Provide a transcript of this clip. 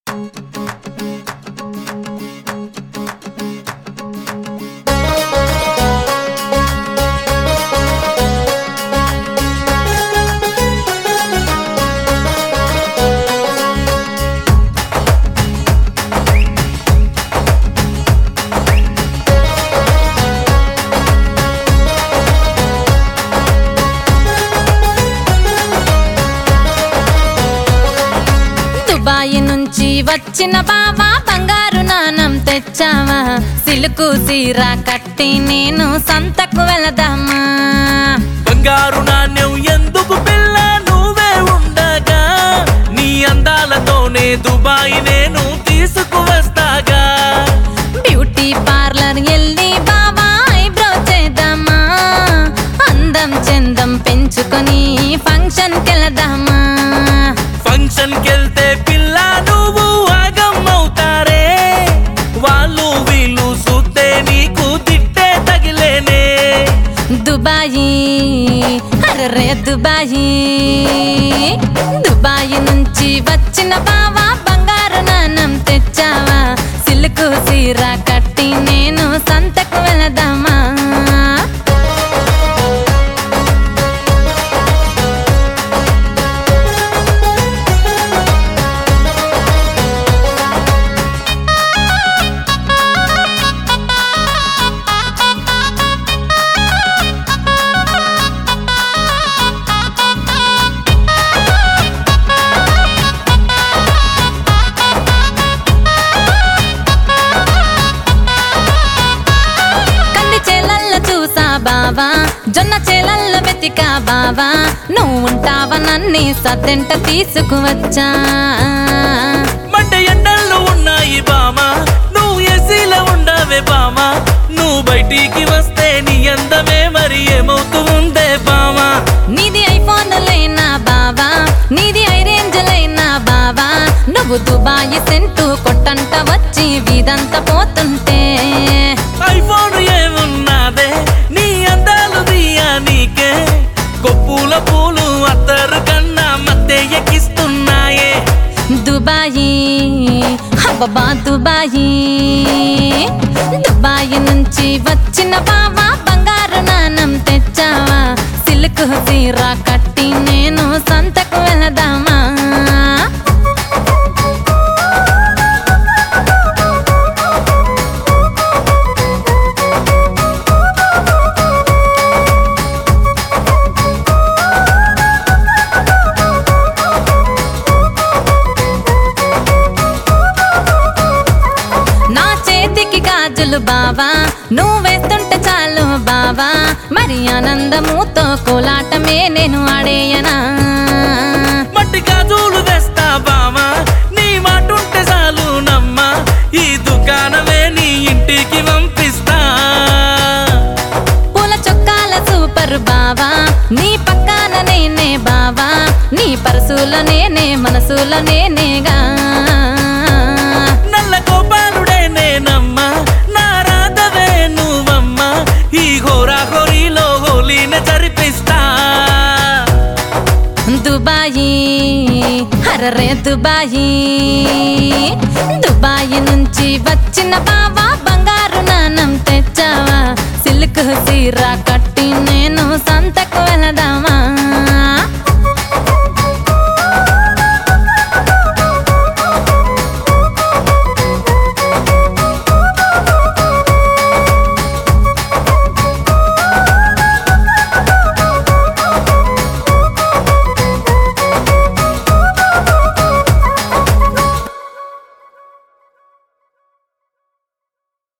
Dubai నుంచి వచ్చిన బావా బంగారు నాణం తెచ్చావా సిలుకు సీర కట్టి నేను సంతకు వెళదామా బంగారు నాణ్యం ఎందుకు పిల్ల నువ్వే ఉండగా నీ అందాలతోనే దుబాయ్ నేను తీసుకువస్తాగా బ్యూటీ పార్లర్ వెళ్ళి బావా ఐబ్రో చేద్దామా అందం చందం పెంచుకొని ఫంక్షన్ కెళదామా ఫంక్షన్ కెళ్తే పిల్ల నువ్వు ఆగం అవుతారే వాళ్ళు వీళ్ళు చూస్తే నీకు తిట్టే తగిలేనే దుబాయి అర్రే దుబాయి దుబాయి నుంచి వచ్చిన బావా బంగారు నాణం తెచ్చావా సిల్కు సీర కట్టి నేను సంతకు వెళదామా కంది చేలల్లో చూసా బావా జొన్న చేలల్లో వెతికా బావా నువ్వు ఉంటావా నన్ని సద్దెంట తీసుకువచ్చా మంట ఎండల్లో ఉన్నాయి బామా నువ్వు ఎసీలో ఉండవే బామా నువ్వు బయటికి వస్తే నీ అందమే మరి ఏమవుతూ ఉందే బామా నీది ఐఫోన్ లేనా బావా నీది ఐరేంజ్ లేనా బావా నువ్వు దుబాయి సెంటు కొట్టంట వచ్చి వీధంతా పోతుంటే ఐఫోన్ ఏమున్నదే నీ అందాలు దియా నీకే కొప్పుల పూలు అత్తరు కన్నా మధ్య ఎక్కిస్తున్నాయే దుబాయి అబ్బబ్బా దుబాయి దుబాయి నుంచి వచ్చిన బావా బంగారు నాణం తెచ్చావా సిల్క్ సీర కట్టి నేను సంతకు వెళదామా నా చేతికి గాజులు బావా నువ్వేస్తుంటే చాలు బావా మరి ఆనందముతో కోలాటమే నేను ఆడేయనా మట్టి గాజులు వేస్తా బామా నీ మాటుంటే చాలు నమ్మా ఈ దుకాణమే నీ ఇంటికి పంపిస్తా పూల చొక్కాల సూపర్ బావా నీ పక్కన నేనే బావా నీ పరసులో నేనే మనసులో నేనేగా నల్ల గోపాలుడే నేనమ్మా నా రాధవే నువ్వమ్మా ఈ హోరా హోరీలో హోలీన జరిపిస్తా దుబాయి అరరే దుబాయి దుబాయి నుంచి వచ్చిన బావా బంగారు నాణం తెచ్చావా సిల్క్ సీర కట్టి నేను సంతకు వెళదామా